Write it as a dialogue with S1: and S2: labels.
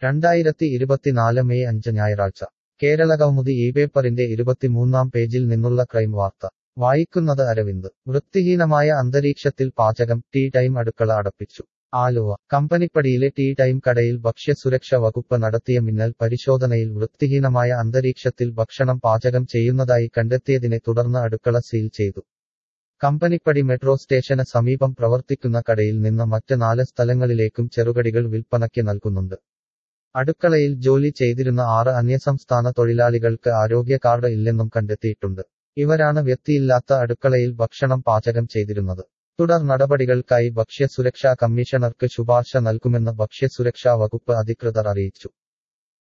S1: രണ്ടായിരത്തി ഇരുപത്തിനാല് മെയ് അഞ്ച് ഞായറാഴ്ച കേരളകൗമുദി ഈ പേപ്പറിന്റെ ഇരുപത്തിമൂന്നാം പേജിൽ നിന്നുള്ള ക്രൈം വാർത്ത വായിക്കുന്നത് അരവിന്ദ് വൃത്തിഹീനമായ അന്തരീക്ഷത്തിൽ പാചകം ടീ ടൈം അടുക്കള അടപ്പിച്ചു ആലുവ കമ്പനിപ്പടിയിലെ ടീ ടൈം കടയിൽ ഭക്ഷ്യസുരക്ഷ വകുപ്പ് നടത്തിയ മിന്നൽ പരിശോധനയിൽ വൃത്തിഹീനമായ അന്തരീക്ഷത്തിൽ ഭക്ഷണം പാചകം ചെയ്യുന്നതായി കണ്ടെത്തിയതിനെ തുടർന്ന് അടുക്കള സീൽ ചെയ്തു കമ്പനിപ്പടി മെട്രോ സ്റ്റേഷന് സമീപം പ്രവർത്തിക്കുന്ന കടയിൽ നിന്ന് മറ്റ് നാല് സ്ഥലങ്ങളിലേക്കും ചെറുകടികൾ വിൽപ്പനയ്ക്ക് നൽകുന്നുണ്ട് അടുക്കളയിൽ ജോലി ചെയ്തിരുന്ന ആറ് അന്യസംസ്ഥാന തൊഴിലാളികൾക്ക് ആരോഗ്യ കാർഡ് ഇല്ലെന്നും കണ്ടെത്തിയിട്ടുണ്ട് ഇവരാണ് വ്യക്തിയില്ലാത്ത അടുക്കളയിൽ ഭക്ഷണം പാചകം ചെയ്തിരുന്നത് തുടർ നടപടികൾക്കായി ഭക്ഷ്യസുരക്ഷാ കമ്മീഷണർക്ക് ശുപാർശ നൽകുമെന്ന് ഭക്ഷ്യസുരക്ഷാ വകുപ്പ് അധികൃതർ അറിയിച്ചു